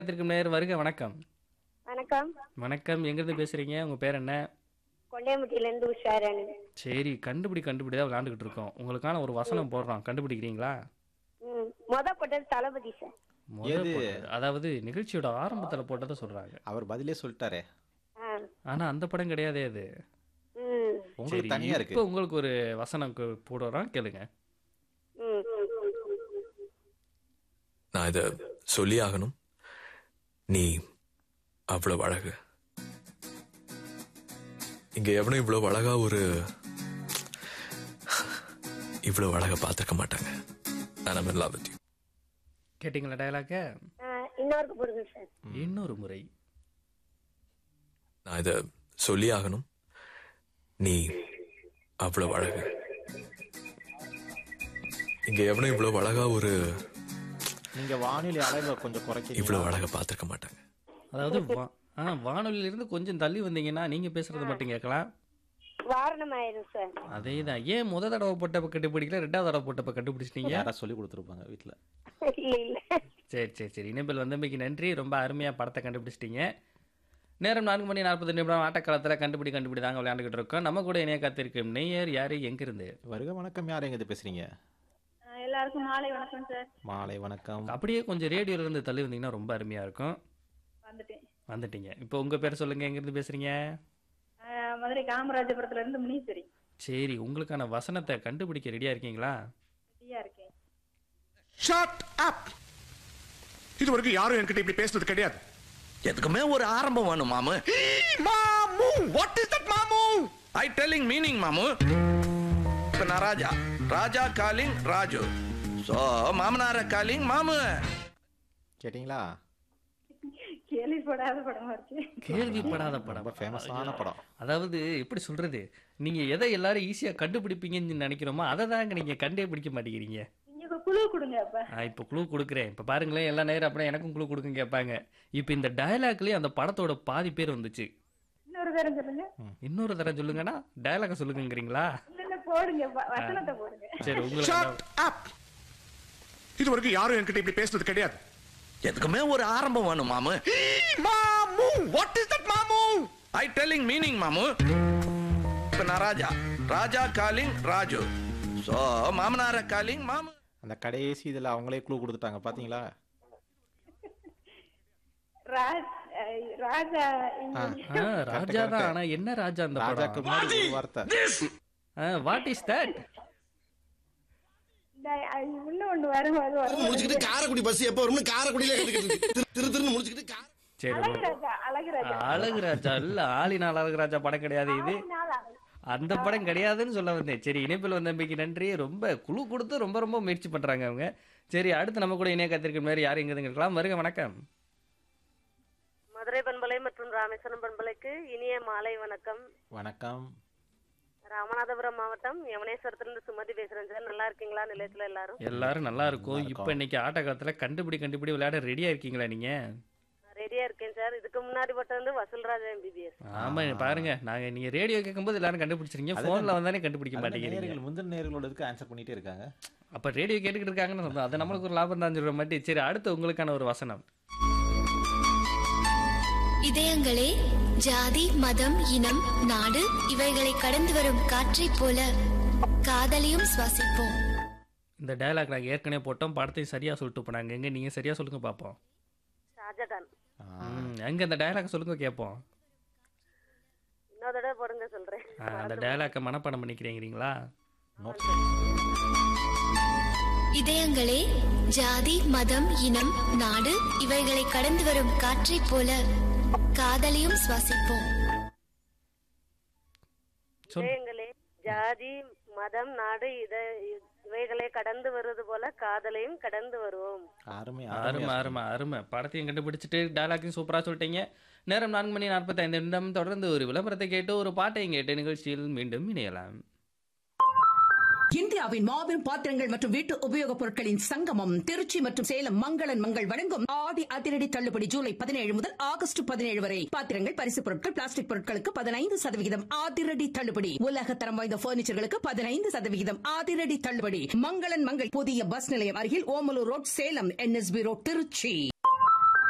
இருக்கும் நேர் வருக வணக்கம் வணக்கம் வணக்கம் எங்கிருந்து பேசுறீங்க உங்க பேர் என்ன கொண்டையம்பட்டியிலேருந்து உஷாராணி சரி கண்டுபிடி கண்டுபிடி தான் விளையாண்டுக்கிட்டு இருக்கோம் உங்களுக்கான ஒரு வசனம் போடுறோம் கண்டுபிடிக்கிறீங்களா ம் மொத போட்டது தளபதி சார் முதல் எது? போட்டது. அதாவது நிகழ்ச்சியோட ஆரம்பத்துல போட்டதை சொல்றாங்க அவர் பதிலே சொல்லிட்டாரே ஆ ஆனா அந்த படம் கிடையாதே அது ம் உங்களுக்கு தனியா இருக்கு இப்போ உங்களுக்கு ஒரு வசனம் கு- போடுறோம் கேளுங்க ம் நான் இத சொல்லி ஆகணும் நீ அவ்வளவு அழகு இங்க எவனும் இவ்வளவு அழகா ஒரு இவ்வளவு அழகா பார்த்திருக்க மாட்டாங்க நான் in love with you. கேட்டிங்களா டயலாக்க ஆ, இன்னொருக்கு போடுங்க சார் இன்னொரு முறை நான் இத சொல்லி ஆகணும் நீ அவ்வளவு அழகு இங்க எவனும் இவ்வளவு அழகா ஒரு நீங்க வானிலை அளவை கொஞ்சம் குறைக்கிறீங்க இவ்வளவு அழகா பார்த்திருக்க மாட்டாங்க அதாவது வா- ஆ வானொலியில இருந்து கொஞ்சம் தள்ளி வந்தீங்கன்னா நீங்க பேசுறது மட்டும் கேட்கலாம் வாரணம் ஆயிரும் சார் அதே தான் ஏன் முத தடவை போட்டப்ப கண்டுபிடிக்கல ரெண்டாவது தடவை போட்டப்ப கண்டுபிடிச்சிட்டீங்க யாரா சொல்லி கொடுத்துருப்பாங்க வீட்டுல இல்ல இல்ல சரி சரி சரி இணைப்பில் வந்தமைக்கு நன்றி ரொம்ப அருமையாக படத்தை கண்டுபிடிச்சிட்டீங்க நேரம் நான்கு மணி நாற்பது நிமிடம் ஆட்டக்காலத்தில் கண்டுபிடி கண்டுபிடி தாங்க விளையாண்டுக்கிட்டு இருக்கோம் நம்ம கூட இணைய காத்திருக்கும் நெய்யர் யாரு எங்கிருந்து வருக வணக்கம் யார் எங்க பேசுறீங்க எல்லாருக்கும் மாலை வணக்கம் சார் மாலை வணக்கம் அப்படியே கொஞ்சம் ரேடியோல இருந்து தள்ளி வந்தீங்கன்னா ரொம்ப அருமையாக இருக்கும் வந்துட்டேன் வந்துட்டீங்க இப்போ உங்கள் பேர் சொல்லுங்கள் எங்கேருந்து பேசுகிறீங்க ஆஹ் மதுரை காமராஜபுரத்துல இருந்து முனீஸ்வரி சரி உங்களுக்கான வசனத்தை கண்டுபிடிக்க ரெடியாக இருக்கீங்களா ஃப்ரீயா இருக்கேன் ஷட் அப் இது வரைக்கும் யாரும் என்கிட்ட இப்படி பேசுனது கிடையாது எதுக்குமே ஒரு ஆரம்பம் வேணும் மாமு மாமு வாட் இஸ் தட் மாமு ஐ டெல்லிங் மீனிங் மாமு இப்ப நான் ராஜா ராஜா காலிங் ராஜு சோ மாமனார காலிங் மாமு கேட்டீங்களா கேள்விப்படாத படமா இருக்கு கேள்விப்படாத படம் ரொம்ப ஃபேமஸான படம் அதாவது எப்படி சொல்றது நீங்க எதை எல்லாரும் ஈஸியா கண்டுபிடிப்பீங்கன்னு நினைக்கிறோமோ அதை தாங்க நீங்க கண்டே பிடிக்க மாட்டேங்கிறீங்க நீங்க ஒரு குழு கொடுங்க அப்ப நான் இப்போ க்ளூ கொடுக்குறேன் இப்போ பாருங்களேன் எல்லா நேரம் அப்படியே எனக்கும் க்ளூ கொடுங்க கேட்பாங்க இப்போ இந்த டயலாக்லேயே அந்த படத்தோட பாதி பேர் வந்துச்சு இன்னொரு பேரும் சொல்லுங்க இன்னொரு தடவை சொல்லுங்கன்னா டயலாக சொல்லுங்கிறீங்களா இல்ல இல்ல போடுங்க வ- வசனத்தை போடுங்க சரி உங்களுக்கு ஷட் அப் இது வரைக்கும் யாரும் என்கிட்ட இப்படி பேசுனது கிடையாது எதுக்குமே ஒரு ஆரம்பம் வேணும் மாமு மாமு வாட் இஸ் தட் மாமு ஐ டெல்லிங் மீனிங் மாமு இப்ப நான் ராஜா ராஜா காலிங் ராஜு சோ மாமனார காலிங் மாமு அந்த கடைசி இதுல அவங்களே க்ளூ கொடுத்துட்டாங்க பாத்தீங்களா ராஜ் அஹ் ராஜா இங்க- ஆ, ராஜா தான் ஆனா என்ன ராஜா அந்த ராஜாக்கு படம் முன்னாடி ஒரு வார்த்தை வாட் இஸ் தட் இந்த, அஹ் இன்னும் ஒண்ணு வரும் அது வரும் முடிச்சுக்கிட்டு காரைக்குடி பஸ் எப்ப வரும்னு காரைக்குடியில கேட்டுக்கிட்டு இருக்கு. திரு திரு திருன்னு முடிச்சுக்கிட்டு கார சரி அழகுராஜா அழகுராஜா அழகு ராஜா இல்ல ஆளினால் அழகு ராஜா படம் கிடையாது இது நாள் அழகு. அந்த படம் கிடையாதுன்னு சொல்ல வந்தேன் சரி இணைப்பில் வந்தமைக்கு நன்றி ரொம்ப குழு கொடுத்து ரொம்ப ரொம்ப முயற்சி பண்றாங்க அவங்க சரி அடுத்து நம்ம கூட இணைய காத்திருக்க மாதிரி யார் எங்க இருக்கலாம் வருக வணக்கம் மதுரை பண்பலை மற்றும் ராமேஸ்வரம் பண்பலைக்கு இனிய மாலை வணக்கம் வணக்கம் ராமநாதபுரம் மாவட்டம் யமுனேஸ்வரத்திலிருந்து சுமதி பேசுறேன் சார் நல்லா இருக்கீங்களா நிலையத்துல எல்லாரும் எல்லாரும் நல்லா இருக்கும் இப்போ இன்னைக்கு ஆட்ட காலத்துல கண்டுபிடி கண்டுபிடி விளையாட ரெடியா இருக்கீங்களா நீங்க ரெடியா இருக்கேன் சார் இதுக்கு முன்னாடி போட்டது வந்து வசூல்ராஜா எம்பிபிஎஸ் ஆமா பாருங்க நாங்க நீங்க ரேடியோ கேட்கும்போது எல்லாரும் கண்டுபிடிச்சிருங்க அதுல- போன்ல வந்தானே கண்டுபிடிக்க அதுல மாட்டேங்கிறீங்க நேயர்கள் முந்தின நேர்களோட இதுக்கு ஆன்சர் பண்ணிட்டே இருக்காங்க அப்ப ரேடியோ கேட்டுக்கிட்டு இருக்காங்கன்னு சொல்றோம் அது நம்மளுக்கு ஒரு லாபம் தான் சொல்ற மாதிரி சரி அடுத்து உங்களுக்கான ஒரு வசனம் இதயங்களே ஜாதி மதம் இனம் நாடு இவைகளை கடந்து வரும் காற்றைப் போல காதலையும் சுவாசிப்போம் இந்த டயலாக் நாங்க ஏற்கனவே போட்டோம் படத்தையும் சரியா சொல்லிட்டு போனாங்க எங்க நீங்க சரியா சொல்லுங்க பாப்போம் ஷாஜகான் ம், எங்க அந்த டயலாக் சொல்லுங்க கேட்போம் இன்னொரு தடவை போடுங்க சொல்றேன் ஆ, அந்த டயலாக்கை மனப்பாடம் பண்ணிக்கிறீங்களா நோட் இதயங்களே ஜாதி மதம் இனம் நாடு இவைகளை கடந்து வரும் காற்றைப் போல காதலையும் சுவாசிப்போம் சொல் இதயங்களே ஜாதி மதம் நாடு இத இவைகளை கடந்து வருவது போல காதலையும் கடந்து வருவோம் அருமை அருமை அருமை அருமை படத்தையும் கண்டுபிடிச்சிட்டு டயலாக்கையும் சூப்பரா சொல்லிட்டீங்க நேரம் நான்கு மணி நாற்பத்தைந்து நிமிடம் தொடர்ந்து ஒரு விளம்பரத்தை கேட்டு ஒரு பாட்டையும் கேட்டு நிகழ்ச்சியில் மீண்டும் இணையலாம் இந்தியாவின் மாபெரும் பாத்திரங்கள் மற்றும் வீட்டு உபயோகப் பொருட்களின் சங்கமம் திருச்சி மற்றும் சேலம் மங்களன் மங்கள் வழங்கும் ஆடி அதிரடி தள்ளுபடி ஜூலை பதினேழு முதல் ஆகஸ்ட் பதினேழு வரை பாத்திரங்கள் பரிசு பொருட்கள் பிளாஸ்டிக் பொருட்களுக்கு பதினைந்து சதவிகிதம் அதிரடி தள்ளுபடி உலக தரம் வாய்ந்த பர்னிச்சர்களுக்கு பதினைந்து சதவிகிதம் அதிரடி தள்ளுபடி மங்களன் மங்கள் புதிய பஸ் நிலையம் அருகில் Omalur road Salem NSB road Trichy